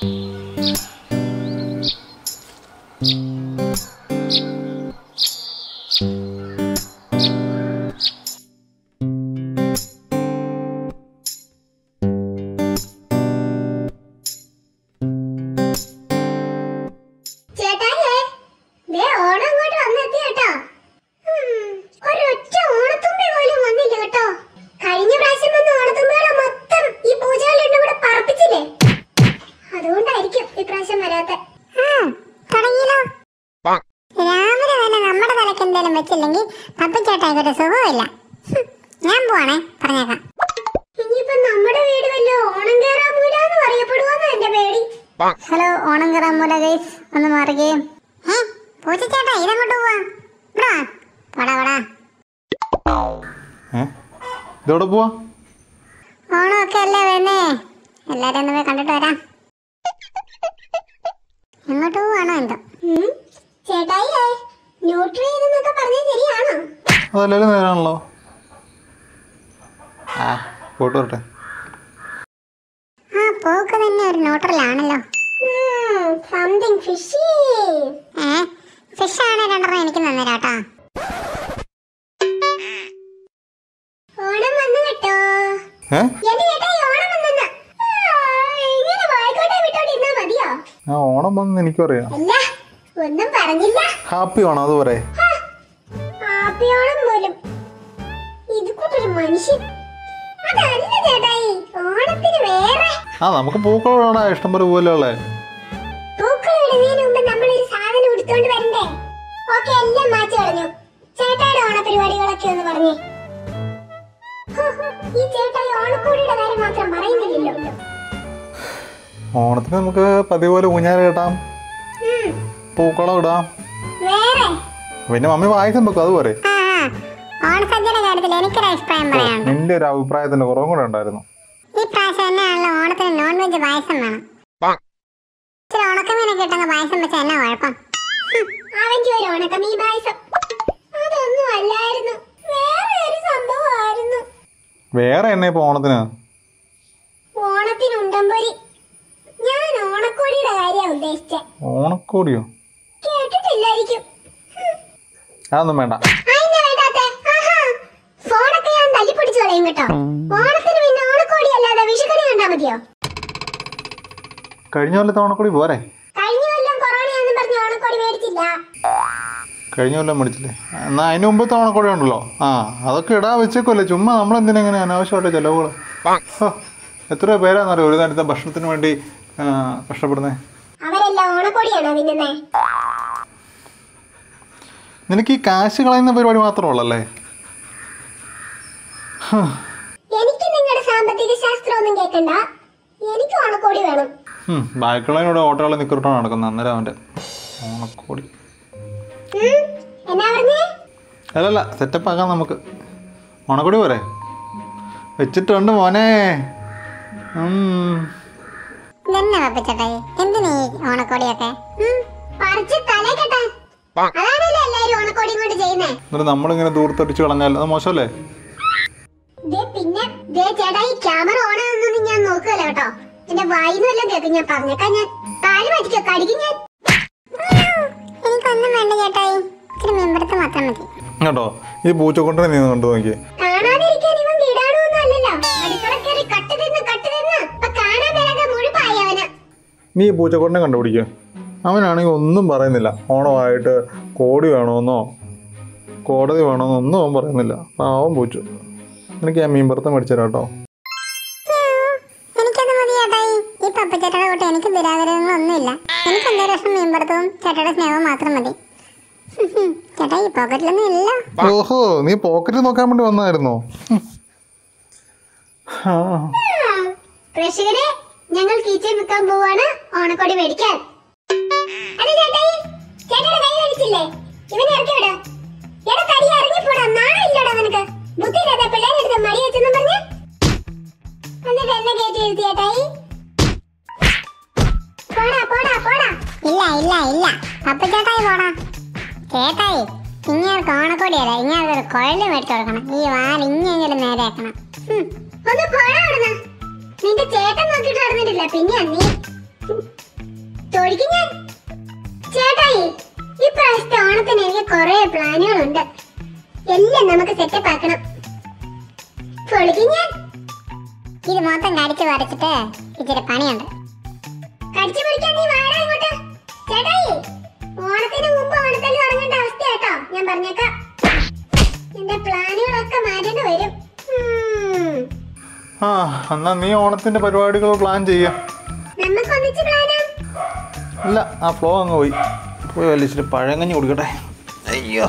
ചേട്ടായിയേ ദേ ഓണം ഇങ്ങോട്ട് വന്നെത്തി കേട്ടോ ഉം, ഒരൊറ്റ ഓണത്തുമ്പി പോലും വന്നില്ല കേട്ടോ കഴിഞ്ഞ പ്രാവശ്യം വന്ന ഓണത്തുമ്പികളെ മൊത്തം ഈ പൂജകളുടെ കൂടെ പറപ്പിച്ചില്ലേ അതുകൊണ്ടായിരിക്കും ഇപ്രാവശ്യം വരാത്തെ തുടങ്ങിയല്ലോ രാവിലെ തന്നെ നമ്മുടെ തലക്ക് എന്തേലും വെച്ചില്ലെങ്കിൽ പപ്പച്ചേട്ടായിക്കൊരു സുഖമില്ല ഹും, ഞാൻ പോവാണേ പറഞ്ഞേക്കാം ഇനിയിപ്പോ നമ്മുടെ വീട് വല്ല ഓണം കേറാമൂലെന്ന് പറയപ്പെടുവോന്ന് എന്റെ പേടി ഹലോ ഓണം കേറാമൂല ഗൈസ് ഒന്ന് മാറുകയും ഏ പൂച്ചച്ചേട്ടാ ഇതങ്ങോട്ട് പോവാ ഇവിടെ വാ. പോടാ പോടാ ഏ ഇതെവിടെ പോവാ ഓണമൊക്കെ അല്ലേ വരുന്നേ എല്ലാരും ഒന്ന് പോയി കണ്ടിട്ട് വരാം എങ്ങോട്ട് പോവാണോ എന്തോ ചേട്ടായിയേ ന്യൂട്രി എന്നൊക്കെ പറഞ്ഞത് ശരിയാണോ അതല്ലാലും നേരാണല്ലോ ആ പോയിട്ട് വരട്ടെ ആ പോക്ക് തന്നെ ഒരു ന്യൂട്രലാണല്ലോ സംതിങ് ഫിഷി ഏ ഫിഷ് ആണ് രണ്ടെണ്ണം എനിക്ക് തന്നേരാട്ടാ ഓണം വന്നു കേട്ടോ ഏ എന്റെ ചേട്ടായി ഓണം വന്നെന്ന് ഇങ്ങനെ വായിക്കോട്ടെ വിട്ടോണ്ടിരുന്നാ മതിയോ ആ ഓണം വന്ന് എനിക്കും അറിയാം അല്ല ഒന്നും പറഞ്ഞില്ല ഹാപ്പി ഓണം അത് പോരെ ആപ്പിയോളം പോലും ഇത് കൂട്ടൊരു മനുഷ്യൻ അതല്ല ചേട്ടായി ഓണത്തിന് വേറെ ആ നമുക്ക് പൂക്കളോടാ ഇഷ്ടം പോലെ പോലെയുള്ളേ പൂക്കൾ ഇടുന്നതിന് മുമ്പ് നമ്മളൊരു സാധനം എടുത്തോണ്ട് വരണ്ടേ ഓക്കെ എല്ലാം മാറ്റി കളഞ്ഞു ചേട്ടായുടെ ഓണപരിപാടികളൊക്കെ ഒന്ന് പറഞ്ഞേ ഹോ, ഹോ, ഈ ചേട്ടായി ഓണക്കോടിയുടെ കാര്യം മാത്രം പറയുന്നില്ലല്ലോ ഓണത്തിന് നമുക്ക് പതിവ് പോലെ ഊഞ്ഞാൽ കേട്ടാം ഉം, പൂക്കളം ഇടാം വേറെ പിന്നെ മമ്മി പായസം വെക്കും അതുപോലെ ആ ആ, ഓണസദ്യയുടെ കാര്യത്തിൽ എനിക്കൊരു അഭിപ്രായം പറയാനുണ്ട് നിന്റെ ഒരു അഭിപ്രായത്തിന്റെ കുറവും കൂടെ ഉണ്ടായിരുന്നു ഈ പ്രാവശ്യം തന്നെയാണല്ലോ ഓണത്തിന് നോൺ വെജ് പായസം വേണം ഇച്ചിരി ഉണക്കമീനൊക്കെ ഇട്ടങ്ങ് പായസം വെച്ച എന്നാ കുഴപ്പം അവന്റെ ഒരു ഉണക്കമീൻ പായസം അതൊന്നും അല്ലായിരുന്നു വേറെ ഒരു സംഭവമായിരുന്നു വേറെ എന്നെ ഇപ്പൊ ഓണത്തിന് ഓണത്തിന് ഉണ്ടംപൊരി ഞാൻ ഓണക്കോടിയുടെ കാര്യ ഉദ്ദേശിച്ചെ ഓണക്കോടിയോ കേട്ടിട്ടില്ലായിരിക്കും അതൊന്നും വേണ്ട അതിന്റെ വേണ്ടാത്തെ ആഹാ ഫോണൊക്കെ ഞാൻ തല്ലിപ്പൊടിച്ചു കളയും കേട്ടോ ഓണത്തിന് പിന്നെ ഓണക്കോടി അല്ലാതെ വിഷുക്കണി കണ്ടാ മതിയോ കഴിഞ്ഞ കൊല്ലത്തെ ഓണക്കോടി പോരെ കഴിഞ്ഞ കൊല്ലം കൊറോണയാന്നും പറഞ്ഞ് ഓണക്കോടി മേടിച്ചില്ല കഴിഞ്ഞ കൊല്ലം മേടിച്ചില്ലേ എന്നാൽ അതിന് മുമ്പത്തെ ഓണക്കോടി ഉണ്ടല്ലോ ആ അതൊക്കെ ഇടാൻ വെച്ചേക്കുമല്ലേ ചുമ്മാ നമ്മളെന്തിനാ ഇങ്ങനെ അനാവശ്യമായിട്ട് ചിലവുകൾ എത്ര പേരാണെന്നറിയോ ഒരു നേരത്തെ ഭക്ഷണത്തിന് വേണ്ടി ആ, കഷ്ടപ്പെടുന്നേ അവരെല്ലാം ഓണക്കോടിയാണോ തിന്നുന്നേ നിനക്ക് ഈ കാശ് കളയുന്ന പരിപാടി മാത്രമേ ഉള്ളല്ലേ എനിക്ക് നിങ്ങളുടെ സാമ്പത്തിക ശാസ്ത്രം ഒന്നും കേൾക്കണ്ട എനിക്ക് ഓണക്കോടി വേണം ഉം, ബാക്കിയുള്ളതിനോട് ഓട്ടോകളിൽ നിൽക്കിട്ടാണ് നടക്കുന്നത് അന്നേരം അവൻ്റെ ഓണക്കോടി ഉം, എന്നാ പറഞ്ഞേ അല്ലല്ല സെറ്റപ്പ് ആക്കാം നമുക്ക് ഓണക്കോടി പോരെ വെച്ചിട്ടുണ്ട് മോനെ ഉം. ഇതെന്നെ പപ്പിച്ചട്ടായി എന്തിനാ ഈ ഓണക്കോടിയൊക്കെ പറിച്ച് തലേ കെട്ടാൻ അതാണല്ലോ എല്ലാരും ഓണക്കോടി കൊണ്ട് ചെയ്യുന്നേ എന്നിട്ട് നമ്മളിങ്ങനെ ദൂരത്തടിച്ച് കളഞ്ഞാൽ അത് മോശമല്ലേ ദേ പിന്നെ ദേ ചേട്ടാ ഈ ക്യാമറ ഓണാണെന്നൊന്നും ഞാൻ നോക്കുകയല്ല കേട്ടോ എന്റെ വായിന്ന് വല്ലതും കേൾക്കും ഞാൻ പറഞ്ഞേക്കാം ഞാൻ കാല് പറ്റിക്കോ കടിക്കും ഞാൻ എനിക്കൊന്നും വേണ്ട ചേട്ടായി ഇച്ചിരി മെമ്പറത്ത് മാത്രം മതി കേട്ടോ ഈ പൂച്ചക്കൊണ്ടിനെ നീ കണ്ടു നോക്കി കാണാതിരിക്കാൻ ഇവൻ കിടാണോന്നും അല്ലല്ലോ അടുക്കള കയറി കട്ട് തിന്ന് കട്ട് തിന്ന് ഇപ്പൊ കാണാൻ മേലാതെ മുഴുപ്പായി അവന് നീ ഈ പൂച്ചക്കൊണ്ടിനെ കണ്ടുപിടിക്കുക അവനാണെങ്കിൽ ഒന്നും പറയുന്നില്ല ഓണമായിട്ട് കോടി വേണമെന്നോ കോടതി വേണമെന്നോ ഒന്നും അവൻ പറയുന്നില്ല പാവം പൂച്ചു എനിക്ക് ഞാൻ മീൻ പുറത്ത് മേടിച്ചു തരാം കേട്ടോ എനിക്കത് മതി ചേട്ടായി ഈ പപ്പച്ചേട്ടയുടെ കൂട്ടി എനിക്ക് ദുരാഗ്രഹങ്ങളൊന്നുമില്ല എനിക്ക് എന്തോ രസം മീൻപടത്തവും ചേട്ടയുടെ സ്നേഹവും മാത്രം മതി ചേട്ടായി പോക്കറ്റിലൊന്നും ഇല്ല ഓഹോ നീ പോക്കറ്റ് നോക്കാൻ വേണ്ടി വന്നായിരുന്നോ ആ പ്രേക്ഷകരെ ഞങ്ങൾ കിച്ചൺ വിൽക്കാൻ പോവാണ് ഓണക്കോടി മേടിക്കാൻ അല്ല ചേട്ടായി ചേട്ടയുടെ കൈ മേടിച്ചില്ലേ ഇവനെ ഇറക്കി വിട് എടാ തടി ഇറങ്ങിപ്പോടാ നാണം ഇല്ലടാ നിനക്ക് ബുദ്ധിയില്ലാത്ത പിള്ളേരെടുത്ത് മടി വെച്ചെന്നും പറഞ്ഞ് എന്നിട്ട് എന്നെ കയറ്റി എഴുതി ചേട്ടായി പോടാ പോടാ പോടാ ഇല്ല ഇല്ല ഇല്ല പപ്പ ചേട്ടായി പോടാ ചേട്ടായി ഇങ്ങേർക്ക് ഓണക്കോടിയല്ല ഇങ്ങേർക്ക് ഒരു കുഴല് മേടിച്ചു കൊടുക്കണം ഈ വാൽ ഇങ്ങനെ നേരെയാക്കണം ഒന്ന് പോടാ അവിടുന്ന് നിന്റെ ചേട്ടൻ നോക്കിട്ട് നടന്നിട്ടില്ല പിന്നെയാ നീ ചോദിക്കും ഞാൻ ചേട്ടായി ഇപ്രാവശ്യത്തെ ഓണത്തിന് എനിക്ക് കുറെ പ്ലാനുകളുണ്ട് എല്ലാം നമുക്ക് സെറ്റപ്പ് ആക്കണം പൊളിക്കും ഞാൻ ഇത് മൊത്തം കടിച്ചു വരച്ചിട്ട് ഇച്ചിരി പണിയുണ്ട് കടിച്ചു പിടിക്കാൻ നീ വാടാ ഇങ്ങോട്ട് ചേട്ടായി ഓണത്തിന് മുമ്പ് ഓണത്തല്ലി തുടങ്ങേണ്ട അവസ്ഥ കേട്ടോ ഞാൻ പറഞ്ഞേക്കാം എന്റെ പ്ലാനുകളൊക്കെ മാറ്റേണ്ടി വരും ഉം. ആ എന്നാ നീ ഓണത്തിന്റെ പരിപാടികൾ പ്ലാൻ ചെയ്യാം നമുക്ക് ഒന്നിച്ച് പ്ലാനാം ഇല്ല ആ ഫ്ലോ അങ്ങ് പോയി പോയി വല്ല ഇച്ചിരി പഴങ്കഞ്ഞി കുടിക്കട്ടെ അയ്യോ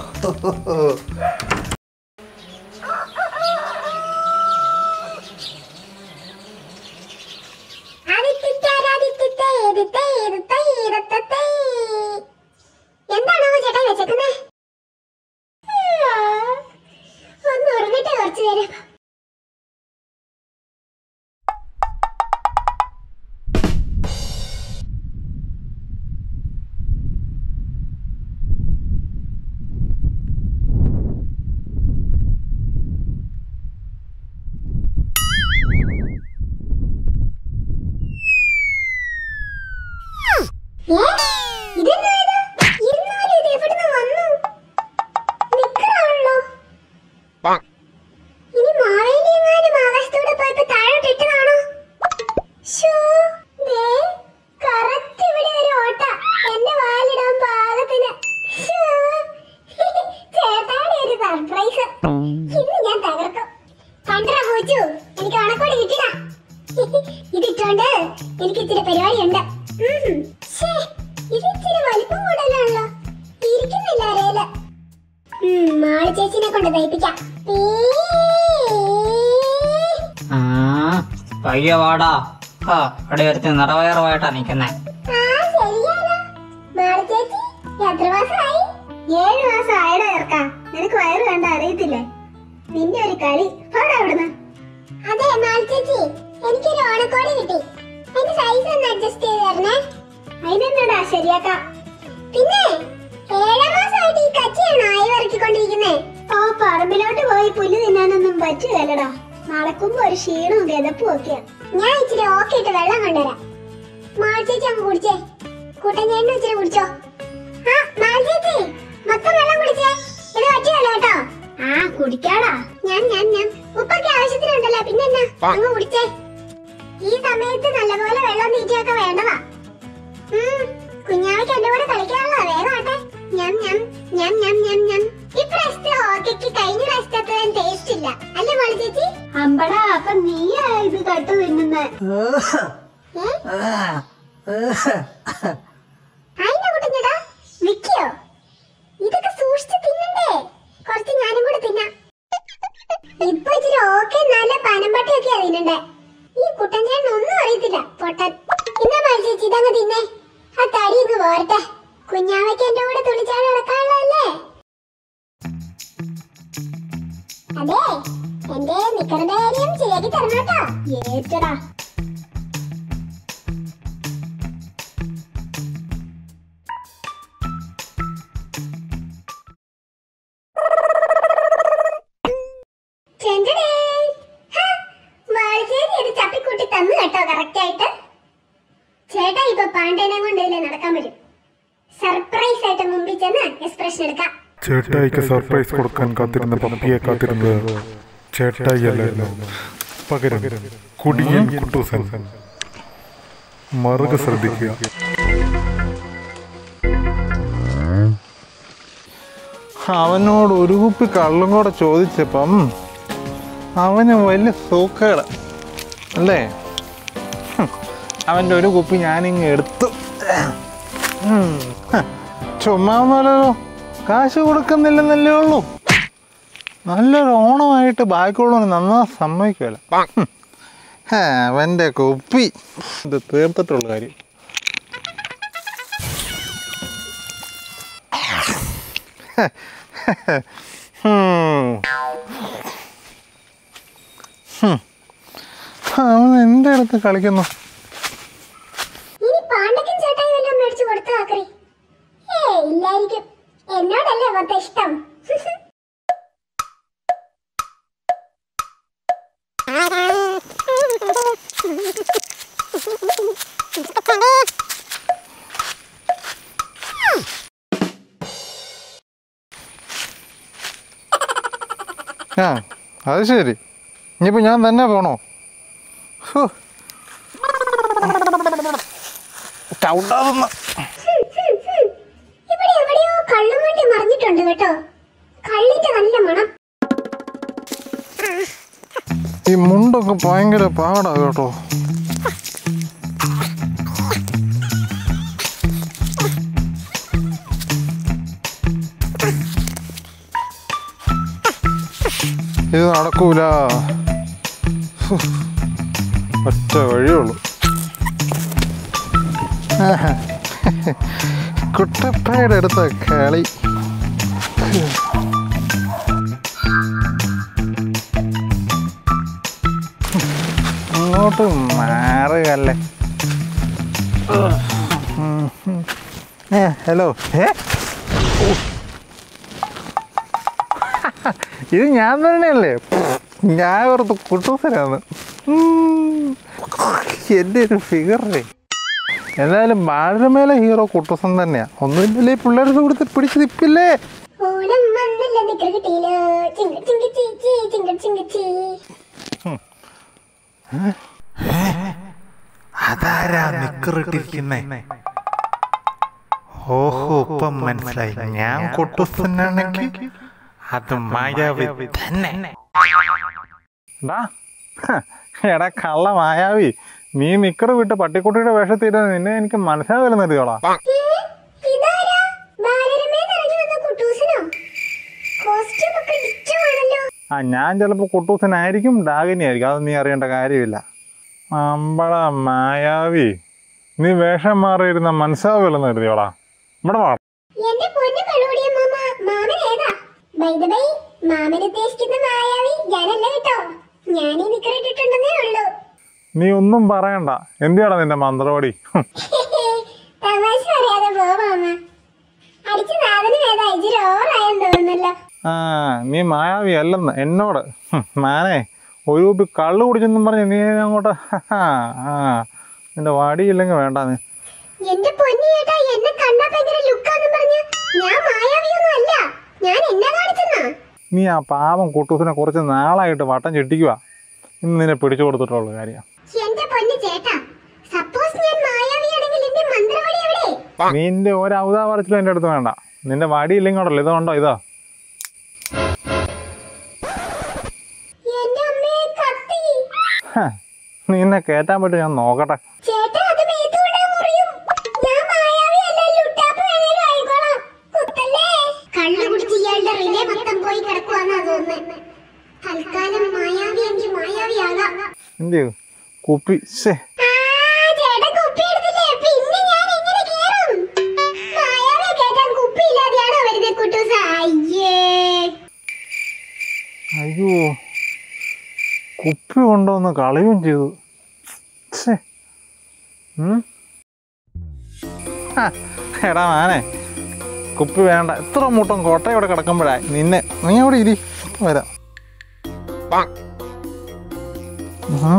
എന്താണോ ചേട്ടായി വെച്ചേക്കുന്നേ ഒന്ന് ഉറങ്ങട്ടെ കുറച്ചു നേരം ഏ? ഇതെന്നാ ഇത്? ഇരുന്നാലും ഇത് എവിടുന്ന് വന്നു? നിക്കറാണല്ലോ. ഇനി മാവേലിയെങ്ങാനും ആകാശത്തൂടെ പോയപ്പോ താഴോട്ട് ഇട്ടതാണോ? ശ്ശോ, ദേ, correct ഇവിടെ ഒരു ഓട്ട. എന്റെ വാലിടാൻ പാകത്തിന്. ശ്ശോ, ചേട്ടായുടെ ഒരു സർപ്രൈസ് ഇന്ന് ഞാൻ തകർക്കും കണ്ടറ പൂച്ചു എനിക്ക് ഓണക്കോടി കിട്ടിയതാ ഇതിട്ടോണ്ട് എനിക്ക് ഇച്ചിരി പരിപാടിയുണ്ട് ഉം. ശ്ശേ, ഇത് ഇച്ചിരി വലിപ്പം കൂടുതലാണല്ലോ ഇരിക്കുന്നില്ല അരയില് ഉം, മാളി ചേച്ചിനെ കൊണ്ട് തയ്പ്പിക്കാം പീ. ആ പയ്യ വാടാ ആ ഇവിടെ ഒരുത്തി നിറവയറുമായിട്ടാ നിക്കുന്നേ ആ, ശരിയാലോ. മാളി ചേച്ചി, എത്ര മാസമായി? ഏഴ് മാസം ആയടാ ചെറുക്കാ. നിനക്ക് വയറ് കണ്ട അറിയത്തില്ലേ നിന്റെ ഒരു കളി പോടാ അവിടുന്ന് അതെ മാളി ചേച്ചി എനിക്കൊരു ഓണക്കോടി കിട്ടി അതിന്റെ സൈസ് ഒന്ന് അഡ്ജസ്റ്റ് ചെയ്ത് തരണേ അതിനെന്താടാ ശരിയാക്കാം പിന്നെ ഏഴാം മാസമായിട്ട് ഈ കച്ചിയാണോ ആയി വറക്കിക്കൊണ്ടിരിക്കുന്നേ ഓ പറമ്പിലോട്ട് പോയി പുല്ല് തിന്നാനൊന്നും പറ്റുകയല്ലടാ നടക്കുമ്പോ ഒരു ക്ഷീണവും കിതപ്പും ഒക്കെയാ ഞാൻ ഇച്ചിരി ഓക്കെ ഇട്ട് വെള്ളം കൊണ്ടുവരാം മാൾച്ചേച്ചി അങ്ങ് കുടിച്ചേ കൂട്ടൻ ചേട്ടനും ഇച്ചിരി കുടിച്ചോ ആ മാൾച്ചേച്ചി മൊത്തം വെള്ളം കുടിച്ചേ ഇത് പറ്റിയല്ലോ കേട്ടോ ആ കുടിക്കാടാ ഞാൻ ഞാൻ ഞാൻ ഉപ്പൊക്കെ ആവശ്യത്തിനുണ്ടല്ലോ പിന്നെ എന്നാ അങ്ങ് കുടിച്ചേ ഈ സമയത്ത് നല്ലപോലെ വെള്ളം തീറ്റയൊക്കെ വേണ്ടതാ ഉം, കുഞ്ഞാവയ്ക്ക് എന്റെ കൂടെ കളിക്കാനുള്ള വേഗം ആട്ടെ ഞാൻ ഞാൻ ഞാൻ ഞാൻ ഞാൻ ഞാൻ ഇപ്രാവശ്യത്തെ ഹോക്കിക്ക് കഴിഞ്ഞ പ്രാവശ്യത്തെ ടേസ്റ്റ് ഇല്ല അല്ലേ മോളി ചേച്ചി അമ്പടാ അപ്പൊ നീയാ ഇത് കട്ട് തിന്നുന്നേ അതിന്റെ കുട്ടഞ്ഞടാ വിക്കിയോ ഇതൊക്കെ സൂക്ഷിച്ച് തിന്നണ്ടേ കുറച്ച് ഞാനും കൂടെ തിന്നാം ഇപ്പൊ ഇച്ചിരി ഓക്കെ നല്ല പനമ്പട്ടിയൊക്കെയാ തിന്നണ്ടേ ഈ കുട്ടൻ ചേട്ടൻ ഒന്നും അറിയത്തില്ല പൊട്ടൻ എന്നാ മതി ചേച്ചി ഇതങ്ങ് തിന്നേ ആ തടി ഇങ്ങ് പോരട്ടെ കുഞ്ഞാവയ്ക്ക് എന്റെ കൂടെ തുണിച്ചാട് നടക്കാനുള്ളതല്ലേ അതെ എന്റെ നിക്കറിന്റെ കാര്യം ശരിയാക്കി തരണം കേട്ടോ ഏറ്റടാ ചെണ്ടടേ. ഹാ, വാഴച്ചേരി ഇത് ചപ്പിക്കൂട്ടി തന്നു കേട്ടോ കറക്റ്റ് ആയിട്ട് ചേട്ടാ ഇപ്പൊ പാണ്ഡേനെ കൊണ്ട് ഇതിലെ നടക്കാൻ വരും സർപ്രൈസ് ആയിട്ട് മുമ്പിൽ ചെന്ന് എക്സ്പ്രഷൻ എടുക്കാം ചേട്ടായിക്ക് സർപ്രൈസ് കൊടുക്കാൻ കാത്തിരുന്ന പപ്പിയെ കാത്തിരുന്നത് ചേട്ടായി അല്ലായിരുന്നു പകരം കുടിയൻ കുട്ടൂസൻ മറുക ശ്രദ്ധിക്കുക അവനോട് ഒരു കുപ്പി കള്ളും കൂടെ ചോദിച്ചപ്പം അവന് വലിയ സൂക്കേട് അല്ലേ ഹും, അവൻ്റെ ഒരു കുപ്പി ഞാനിങ്ങ് എടുത്തു ഉം, ഹ, ചുമ്മാ ഒന്നുമല്ലല്ലോ കാശ് കൊടുക്കുന്നില്ലെന്നല്ലേ ഉള്ളൂ നല്ലൊരു ഓണമായിട്ട് ബാക്കിയുള്ളവന് നന്നാ സമ്മതിക്കുമല്ല അവൻ്റെ കുപ്പി ഇത് തീർത്തിട്ടുള്ള കാര്യം ഹും. ഹും. അവൻ എൻ്റെ അടുത്ത് കളിക്കുന്നു ഇനി പാണ്ടയ്ക്കും ചേട്ടായി വല്ലതും മേടിച്ചു കൊടുത്തു ആക്രി ഏ ഇല്ലായിരിക്കും എന്നോടല്ലേ മൊത്തം ഇഷ്ടം ആ അത് ശരി ഇനിയിപ്പോൾ ഞാൻ തന്നെ പോണോ ഹോ. ചവിട്ടാതെന്ന് ഇവിടെ എവിടെയോ കള്ളുവണ്ടി മറിഞ്ഞിട്ടുണ്ട് കേട്ടോ കള്ളിന്റെ നല്ല മണം ഈ മുണ്ടൊക്കെ ഭയങ്കര പാടാ കേട്ടോ ഇത് നടക്കൂല ഹു. ഒറ്റ വഴിയുള്ളൂ ആഹാ. കുട്ടപ്പയുടെ അടുത്ത കളി അങ്ങോട്ട് മാറുകല്ലേ ഏ ഹലോ ഏ ഓ. ഇത് ഞാൻ തന്നെയല്ലേ ഞാൻ ഓർത്ത് കുട്ടൂസനാണ് എൻ്റെ ഒരു ഫിഗറേ എന്തായാലും ബാലരമേലെ ഹീറോ കുട്ടൂസൻ തന്നെയാ ഒന്നുമില്ലല്ലേ പിള്ളേരുടെ കൊടുത്ത് പിടിച്ച് നിപ്പില്ലേ ഓണം വന്നില്ല നിക്കർ കിട്ടിയില്ലോ ചിങ്ക ചിങ്ക ചീ ചീ ചിങ്ക ചിങ്ക ചീ അതാരാ നിക്കറിട്ടിരിക്കുന്നേ ഓഹോ ഇപ്പം മനസ്സിലായി ഞാൻ കൊട്ടുസനാണെങ്കിൽ അത് മായാവി തന്നെ ഡാ ഹ, എടാ കള്ള മായാവി നീ നിക്കർ വിട്ട് പട്ടിക്കുട്ടിയുടെ വേഷത്തിരുന്ന് നിന്നെ എനിക്ക് മനസ്സിലാവില്ല നിർത്തിയോളാം ഏ, ഇതാരാ ബാലരമേന്ന് ഇറങ്ങി വന്ന കുട്ടൂസനോ കോസ്റ്റ്യൂം ഒക്കെ ഡിറ്റമാണല്ലോ ആ ഞാൻ ചിലപ്പോൾ കുട്ടൂസനായിരിക്കും ഡാഗിനി ആയിരിക്കും അത് നീ അറിയേണ്ട കാര്യമില്ല അമ്പട മായാവി നീ വേഷം മാറിയിരുന്ന മനസ്സിലാവില്ലെന്ന് കരുതിയോളാ ഇവിടെ വാ എന്റെ പൊന്നു കള്ളുകൂടിയ മാമ മാമൻ ഏതാ ബൈ ദ ബൈ മാമൻ ഉദ്ദേശിക്കുന്ന മായാവി ഞാനല്ല കേട്ടോ ഞാൻ ഈ നിക്കർ ഇട്ടിട്ടുണ്ടെന്നേ ഉള്ളൂ നീ ഒന്നും പറയണ്ട എന്തിയാടാ നിന്റെ മന്ത്രവാടി ഹും. തമാശ പറയാതെ പോ മാമ അടിച്ച നാഥന് ഏതാ ഇച്ചിരി ഓവറായെന്ന് തോന്നുന്നല്ലോ ആ നീ മായാവി അല്ലെന്ന് എന്നോട് ഹും, മാനേ ഒരു കുപ്പി കള്ളു കുടിച്ചെന്നും പറഞ്ഞ് നീ അങ്ങോട്ട് ആ നിന്റെ വടിയില്ലെങ്കിൽ വേണ്ട നീ എന്റെ പൊന്നി ചേട്ടാ എന്നെ കണ്ടാ ഭയങ്കര ലുക്കാന്ന് പറഞ്ഞ് ഞാൻ മായാവിയൊന്നും അല്ല ഞാൻ എന്നാ കാണിച്ചെന്നാ നീ ആ പാവം കുട്ടൂസിനെ കുറച്ച് നാളായിട്ട് വട്ടം ചെട്ടിക്കുക ഇന്ന് നിന്നെ പിടിച്ചു കൊടുത്തിട്ടുള്ള കാര്യം എന്റെ പൊന്നു ചേട്ടാ സപ്പോസ് ഞാൻ മായാവിയാണെങ്കിൽ എന്റെ മന്ത്രവടി എവിടെ നിന്റെ ഒരു ഔതാ പറച്ചിലും എൻ്റെ അടുത്ത് വേണ്ട നിന്റെ വടിയില്ലെങ്കിൽ ഉണ്ടല്ലോ ഇതുകൊണ്ടോ ഇതോ എന്റെ അമ്മേ കത്തി ഹ, നിന്നെ കയറ്റാൻ പറ്റും ഞാൻ നോക്കട്ടെ ചേട്ടാ അത് മേത്തുകൊണ്ടേ മുറിയും ഞാൻ മായാവി അല്ല ലുട്ടാപ്പ് വേണേലും ആയിക്കോളാം കുത്തല്ലേ കള്ളു കുടിച്ച് ഇയാളുടെ റിലേ മൊത്തം പോയി കിടക്കുവാന്നാ തോന്നുന്നത് തൽക്കാലം മായാവി എങ്കിൽ മായാവി ആകാം എന്ത് ചെയ്യും? കുപ്പി ശേ ആ, ചേട്ടൻ കുപ്പി എടുത്തില്ലേ? പിന്നെ ഞാൻ എങ്ങനെ കേറും? മായാവിയെ കേറ്റാൻ കുപ്പിയില്ലാതെയാണോ വരുന്നത് കുട്ടൂസ? അയ്യേ. അയ്യോ കുപ്പി കൊണ്ടുവന്ന് കളയുകയും ചെയ്തു ഛേ. ഉം? ഹ, എടാ മാനെ കുപ്പി വേണ്ട എത്ര മൂട്ടം കോട്ട ഇവിടെ കിടക്കുമ്പോഴാ നിന്നെ നീ അവിടെ ഇരി ഇപ്പൊ വരാം ഉഹും.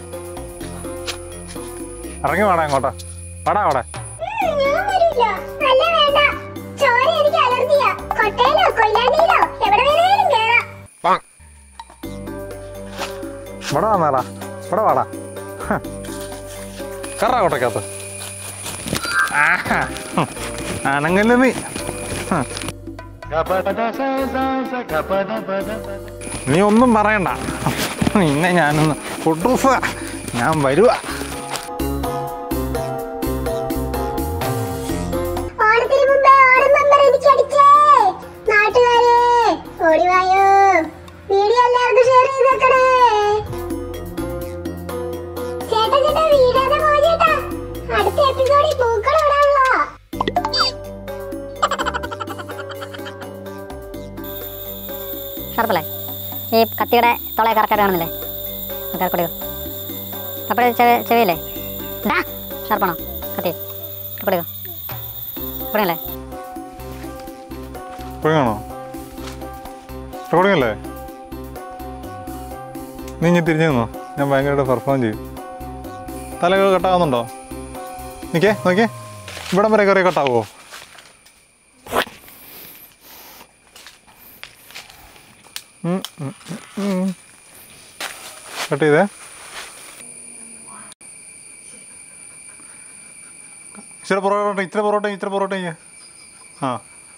ഇറങ്ങി വേടാ അങ്ങോട്ടാ വാടാ അവിടെ ഉം, ഞാൻ വരില്ല. അല്ല, വേണ്ട. ചോര എനിക്ക് അലർജിയാ. കൊട്ടയിലോ കൊയിലാണ്ടിയിലോ എവിടെ വേണേലും കേറാം. ഇവിടെ വന്നാടാ ഇവിടെ വാടാ ഹ. കയറാ കോട്ടയ്ക്കകത്ത് ആഹാ. ഹും. അനങ്ങല്ലേ നീ ഹ. നീ ഒന്നും പറയണ്ട നിന്നെ ഞാനൊന്ന് കുട്ടൂസ ഞാൻ വരുക ഓണത്തിന് മുമ്പേ ഓണം ബമ്പർ എനിക്ക് അടിച്ചേ. നാട്ടുകാരെ ഓടിവായോ വീഡിയോ എല്ലാവർക്കും ഷെയർ ചെയ്തേക്കണേ ചേട്ടാ ചേട്ടാ വീടാതെ പോ ചേട്ടാ അടുത്ത എപ്പിസോഡിൽ പൂക്കൾ ഇടാനുള്ള ഷർപ്പല്ലേ ഈ കത്തിയുടെ തൊളയെ കറക്റ്റായിട്ട് കാണുന്നില്ലേ കറക്കൊടിയോ അപ്പോഴേ ചെവി ചെവിയില്ലേ ഡാ ഷർപ്പാണോ കത്തി കറക്കൊടിയോ കുടിയല്ലേ തുടങ്ങാണോ തുടങ്ങിയല്ലേ നീ ഇനി തിരിഞ്ഞു നിന്നോ ഞാൻ ഭയങ്കരമായിട്ട് പെർഫോം ചെയ്യും തലകൾ കട്ടാവുന്നുണ്ടോ നിക്കേ നോക്കിയേ ഇവിടം വരെ കയറി കട്ടാവുമോ ഉം, ഉം, ഉം, ഉം. കട്ട് ചെയ്തേ ഇച്ചിരി പൊറോട്ട ഇച്ചിരി പൊറോട്ട ഇച്ചിരി പൊറോട്ട ഇയ്യ്. ആ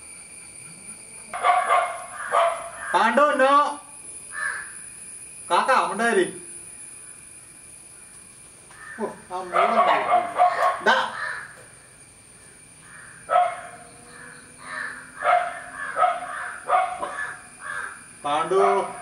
പാണ്ടോ നോ കാക്ക ഉണ്ടായി പാണ്ടു